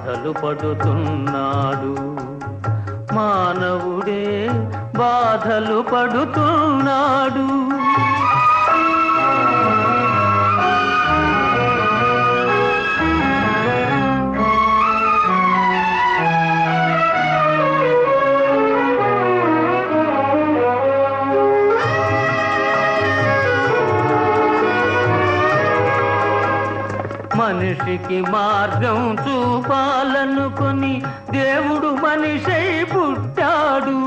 బాధలు పడుతున్నాడు మానవుడే బాధలు పడుతున్నాడు మనిషికి మార్గం చూపాలనుకొని దేవుడు మనిషై పుట్టాడు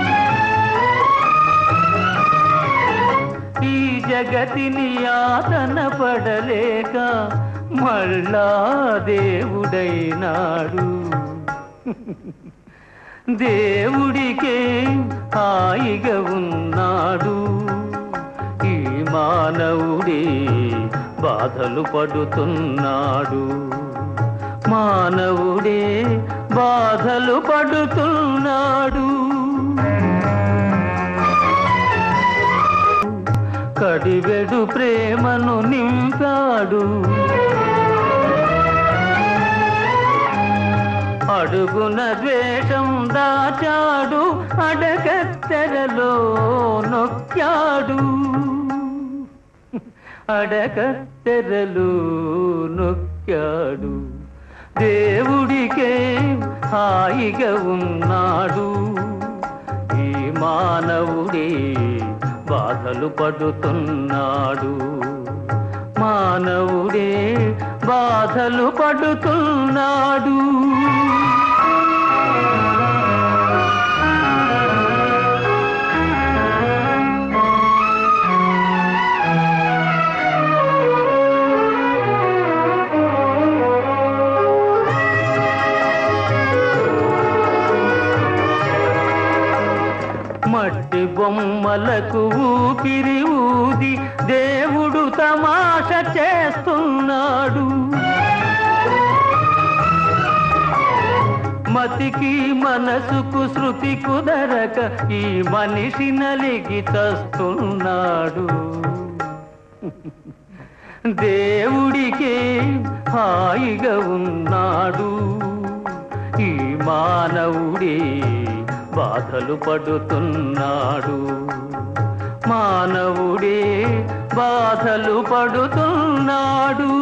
ఈ జగతిని యాతన పడలేక మళ్ళా దేవుడైనాడు దేవుడికే హాయిగా ఉన్నాడు ఈ మానవుడే బాధలు పడుతున్నాడు మానవుడే బాధలు పడుతున్నాడు కడివెడు ప్రేమను నింపాడు అడుగున ద్వేషం దాచాడు అడగత్తెరలో నొక్కాడు అడగత్తెరలు నొక్కాడు దేవుడికే హాయిగా ఉన్నాడు ఈ మానవుడే బాధలు పడుతున్నాడు మానవుడే బాధలు పడుతున్నాడు మట్టి బొమ్మలకు ఊపిరి ఊది దేవుడు తమాష చేస్తున్నాడు మతికి మనసుకు శృతి కుదరక ఈ మనిషి నలిగి చస్తున్నాడు దేవుడికే హాయిగా ఉన్నాడు ఈ మానవుడే బాధలు పడుతున్నాడు మానవుడే బాధలు పడుతున్నాడు